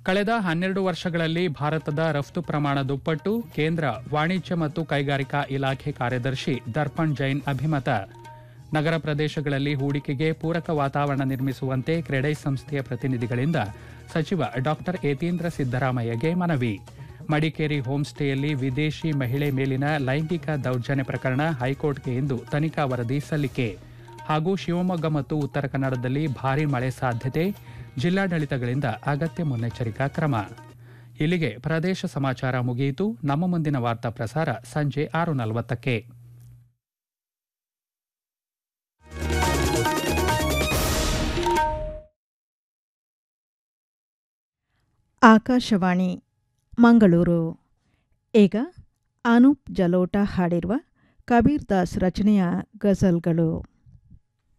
ಕಳೆದ ಹನ್ನೆರಡು ವರ್ಷಗಳಲ್ಲಿ ಭಾರತದ ರಫ್ತು ಪ್ರಮಾಣ ದುಪ್ಪಟ್ಟು ಕೇಂದ್ರ ವಾಣಿಜ್ಯ ಮತ್ತು ಕೈಗಾರಿಕಾ ಇಲಾಖೆ ಕಾರ್ಯದರ್ಶಿ ದರ್ಪಣ್ ಜೈನ್ ಅಭಿಮತ ನಗರ ಪ್ರದೇಶಗಳಲ್ಲಿ ಹೂಡಿಕೆಗೆ ಪೂರಕ ವಾತಾವರಣ ನಿರ್ಮಿಸುವಂತೆ ಕ್ರೆಡೈ ಸಂಸ್ಥೆಯ ಪ್ರತಿನಿಧಿಗಳಿಂದ ಸಚಿವ ಡಾಕ್ಟರ್ ಯತೀಂದ್ರ ಸಿದ್ದರಾಮಯ್ಯಗೆ ಮನವಿ ಮಡಿಕೇರಿ ಹೋಂಸ್ಟೇಯಲ್ಲಿ ವಿದೇಶಿ ಮಹಿಳೆ ಮೇಲಿನ ಲೈಂಗಿಕ ದೌರ್ಜನ್ಯ ಪ್ರಕರಣ ಹೈಕೋರ್ಟ್ಗೆ ಇಂದು ತನಿಖಾ ವರದಿ ಸಲ್ಲಿಕೆ ಹಾಗೂ ಶಿವಮೊಗ್ಗ ಮತ್ತು ಉತ್ತರ ಕನ್ನಡದಲ್ಲಿ ಭಾರೀ ಮಳೆ ಸಾಧ್ಯತೆ ಜಿಲ್ಲಾಡಳಿತಗಳಿಂದ ಅಗತ್ಯ ಮುನ್ನೆಚ್ಚರಿಕಾ ಕ್ರಮ ಇಲ್ಲಿಗೆ ಪ್ರದೇಶ ಸಮಾಚಾರ ಮುಗಿಯಿತು ನಮ್ಮ ಮುಂದಿನ ವಾರ್ತಾ ಪ್ರಸಾರ ಸಂಜೆ ಆರು ನಲವತ್ತಕ್ಕೆ ಆಕಾಶವಾಣಿ ಮಂಗಳೂರು ಈಗ ಅನೂಪ್ ಜಲೋಟ ಹಾಡಿರುವ ಕಬೀರ್ ದಾಸ್ ರಚನೆಯ ಗಜಲ್ಗಳು